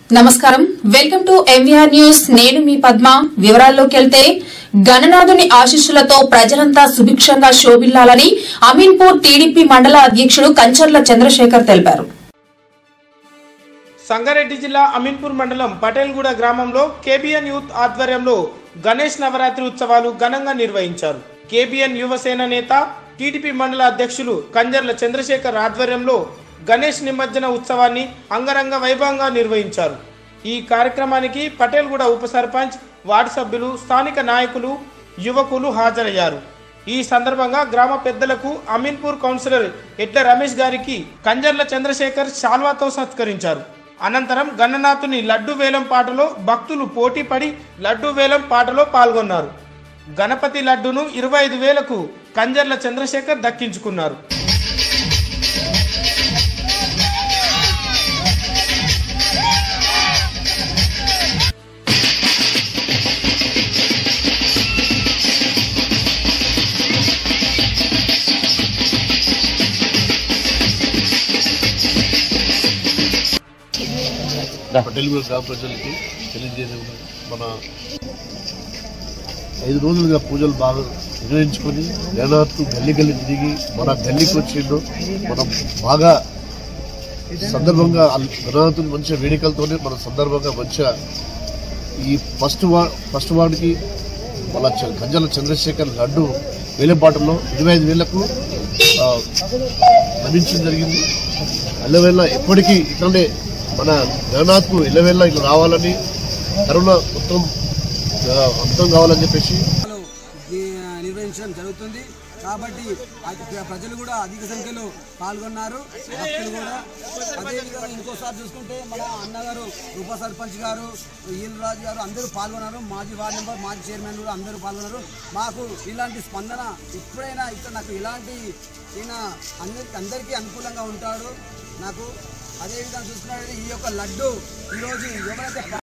నమస్కారం welcome to MVR news నేను మీ పద్మ వివరాల్లోకి వెళ్తే గణనాథుని ఆశీస్సులతో ప్రజలంతా సుభిక్షంగా శోభిల్లాలని అమీన్పూర్ టీడీపీ మండల అధ్యక్షుడు కంచర్ల చంద్రశేఖర్ తెలిపారు సంగారెడ్డి జిల్లా అమీన్పూర్ మండలం పటేల్గూడ గ్రామంలో కేబిఎన్ యూత్ ఆధ్వర్యంలో గణేష్ నవరాత్రి ఉత్సవాలు ఘనంగా నిర్వహించారు కేబిఎన్ యువసేన నేత టీడీపీ మండల అధ్యక్షులు కంజర్ల చంద్రశేఖర్ ఆధ్వర్యంలో గణేష్ నిమజ్జన ఉత్సవాన్ని అంగరంగ వైభవంగా నిర్వహించారు ఈ కార్యక్రమానికి పటేల్గూడ ఉప సర్పంచ్ వార్డు సభ్యులు స్థానిక నాయకులు యువకులు హాజరయ్యారు ఈ సందర్భంగా గ్రామ పెద్దలకు అమీన్పూర్ కౌన్సిలర్ ఎడ్ల రమేష్ గారికి కంజర్ల చంద్రశేఖర్ శాల్వాతో సత్కరించారు అనంతరం గణనాథుని లడ్డు వేలం పాటలో భక్తులు పోటీపడి లడ్డు వేలం పాటలో పాల్గొన్నారు గణపతి లడ్డును ఇరవై ఐదు వేలకు కంజర్ల చంద్రశేఖర్ దక్కించుకున్నారు పటేల్ గ్రామ ప్రజలకి తెలియజేయడం మన ఐదు రోజులుగా పూజలు బాగా నిర్వహించుకొని గణనాథ్ గల్లి గల్లి తిరిగి మన గల్లీకి వచ్చిండు మనం బాగా సందర్భంగా గణనాథుని మంచిగా వేడుకలతోనే మన సందర్భంగా మంచిగా ఈ ఫస్ట్ వా ఫస్ట్ వార్డుకి మన చ- గంజల చంద్రశేఖర్ లడ్డు వేలంపాటలో ఇరవై ఐదు వేలకు ఆ, లభించడం జరిగింది అల్లవేళ ఎప్పటికీ ఇట్లనే మన జగన్నాథ్కు ఇళ్ళవేళ ఇట్లా రావాలని కరోనా మొత్తం ఆ, అంతం కావాలని చెప్పేసి లో ఈ, నిర్వహించడం జరుగుతుంది కాబట్టి అతి- ప్రజలు కూడా అధిక సంఖ్యలో పాల్గొన్నారు భక్తులు కూడా అదేవిధంగా ఇంకోసారి చూసుకుంటే మన అన్నగారు ఉప సర్పంచ్ గారు ఈల్ రాజు గారు అందరూ పాల్గొన్నారు మాజీ వార్డు మెంబర్ మాజీ చైర్మన్ కూడా అందరూ పాల్గొన్నారు మాకు ఇలాంటి స్పందన ఎప్పుడైనా ఇక్కడ నాకు ఇలాంటి ఈయన అందరికి అందరికీ అనుకూలంగా ఉంటాడు నాకు అదేవిధంగా చూసుకున్నట్లయితే ఈ యొక్క లడ్డు ఈరోజు ఎవరైతే